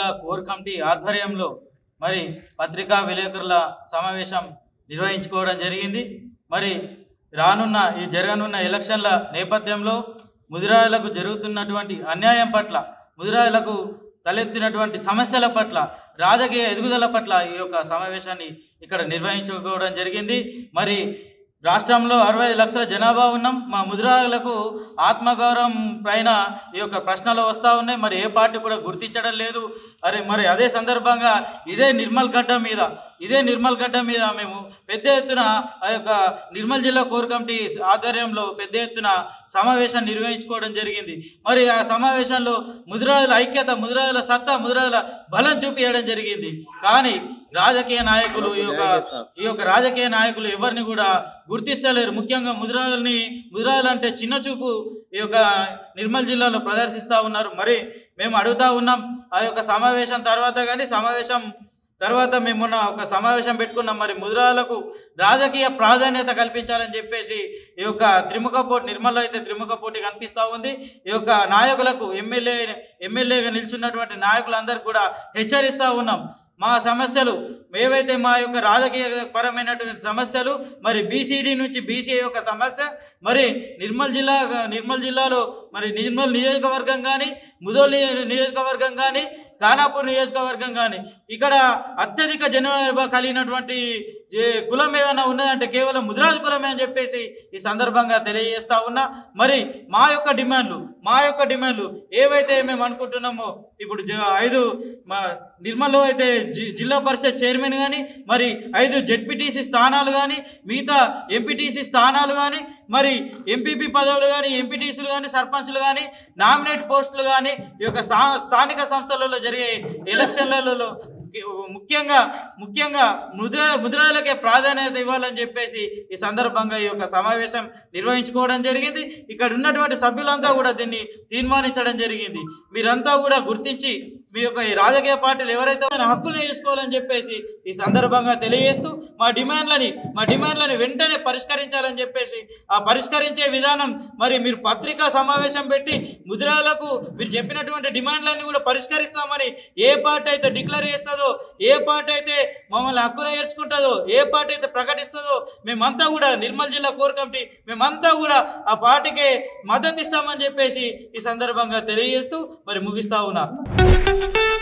జిల్లా core committee ఆధ్వర్యంలో మరి పత్రికా విలేకరుల సమావేశం నిర్వహించుకోవడం జరిగింది మరి రానున్న ఈ జరగనున్న ఎలక్షన్ల నేపథ్యంలో ముదిరాయులకు జరుగుతున్నటువంటి అన్యాయం పట్ల ముదిరాయులకు తలెత్తినటువంటి సమస్యల పట్ల రాజకీయ ఎదుగుదల పట్ల ఈ యొక్క సమావేశాన్ని ఇక్కడ నిర్వహించుకోవడం జరిగింది మరి రాష్ట్రంలో అరవై లక్షల జనాభా ఉన్నాం మా ముదిరాలకు ఆత్మగౌరవం పైన ఈ యొక్క ప్రశ్నలు వస్తూ ఉన్నాయి మరి ఏ పార్టీ కూడా గుర్తించడం లేదు అరే మరి అదే సందర్భంగా ఇదే నిర్మల్ గడ్డ మీద ఇదే నిర్మల్ గడ్డ మీద మేము పెద్ద ఎత్తున ఆ యొక్క నిర్మల్ జిల్లా కోర్ కమిటీ ఆధ్వర్యంలో పెద్ద ఎత్తున సమావేశం నిర్వహించుకోవడం జరిగింది మరి ఆ సమావేశంలో ముదిరాజుల ఐక్యత ముదిరాజుల సత్తా ముదిరాజుల బలం చూపించడం జరిగింది కానీ రాజకీయ నాయకులు ఈ యొక్క ఈ యొక్క రాజకీయ నాయకులు ఎవరిని కూడా గుర్తిస్తలేరు ముఖ్యంగా ముదిరాజుల్ని ముదిరాజులు అంటే చిన్న చూపు ఈ యొక్క నిర్మల్ జిల్లాలో ప్రదర్శిస్తూ ఉన్నారు మరి మేము అడుగుతా ఉన్నాం ఆ యొక్క సమావేశం తర్వాత కానీ సమావేశం తర్వాత మేము మొన్న ఒక సమావేశం పెట్టుకున్నాం మరి ముదిరాలకు రాజకీయ ప్రాధాన్యత కల్పించాలని చెప్పేసి ఈ యొక్క త్రిముఖ పోటీ నిర్మల్లో అయితే త్రిముఖ పోటీ కనిపిస్తూ ఉంది ఈ యొక్క నాయకులకు ఎమ్మెల్యే ఎమ్మెల్యేగా నిల్చున్నటువంటి నాయకులందరికీ కూడా హెచ్చరిస్తూ ఉన్నాం మా సమస్యలు ఏవైతే మా యొక్క రాజకీయ పరమైనటువంటి సమస్యలు మరి బీసీడీ నుంచి బీసీ యొక్క సమస్య మరి నిర్మల్ జిల్లా నిర్మల్ జిల్లాలో మరి నిర్మల్ నియోజకవర్గం కానీ ముదోల్ నియో- నియోజకవర్గం కానీ ఖానాపూర్ నియోజకవర్గం కానీ ఇక్కడ అత్యధిక జనాభా కలిగినటువంటి ఏ- కులం ఏదైనా ఉన్నదంటే కేవలం ముదిరాజు కులమే అని చెప్పేసి ఈ సందర్భంగా తెలియజేస్తా ఉన్నా మరి మా యొక్క డిమాండ్లు మా యొక్క డిమాండ్లు ఏవైతే మేము అనుకుంటున్నామో ఇప్పుడు జ- ఐదు మా నిర్మల్లో అయితే జి- జిల్లా పరిషత్ చైర్మన్ కానీ మరి ఐదు జెడ్పీటీసీ స్థానాలు కానీ మిగతా ఎంపీటీసీ స్థానాలు కానీ మరి ఎంపీపీ పదవులు కానీ ఎంపీటీసీలు కానీ సర్పంచ్లు కానీ నామినేట్ పోస్టులు కానీ ఈ యొక్క స్థా- స్థానిక సంస్థలలో జరిగే ఎలక్షన్లలో ముఖ్యంగా ముఖ్యంగా ముద్ర ముద్రాలకే ప్రాధాన్యత ఇవ్వాలని చెప్పేసి ఈ సందర్భంగా ఈ యొక్క సమావేశం నిర్వహించుకోవడం జరిగింది ఇక్కడ ఉన్నటువంటి సభ్యులంతా కూడా దీన్ని తీర్మానించడం జరిగింది మీరంతా కూడా గుర్తించి మీ యొక్క ఈ రాజకీయ పార్టీలు ఎవరైతే మన హక్కులు చేసుకోవాలని చెప్పేసి ఈ సందర్భంగా తెలియజేస్తూ మా డిమాండ్లని మా డిమాండ్లని వెంటనే పరిష్కరించాలని చెప్పేసి ఆ పరిష్కరించే విధానం మరి మీరు పత్రికా సమావేశం పెట్టి ముద్రాలకు మీరు చెప్పినటువంటి డిమాండ్లన్నీ కూడా పరిష్కరిస్తామని ఏ పార్టీ అయితే డిక్లేర్ చేస్తుందో ఏ పార్టీ అయితే మమ్మల్ని హక్కును నేర్చుకుంటుందో ఏ పార్టీ అయితే ప్రకటిస్తుందో మేమంతా కూడా నిర్మల్ జిల్లా కోర్ కమిటీ మేమంతా కూడా ఆ పార్టీకి మద్దతు ఇస్తామని చెప్పేసి ఈ సందర్భంగా తెలియజేస్తూ మరి ముగిస్తా ఉన్నా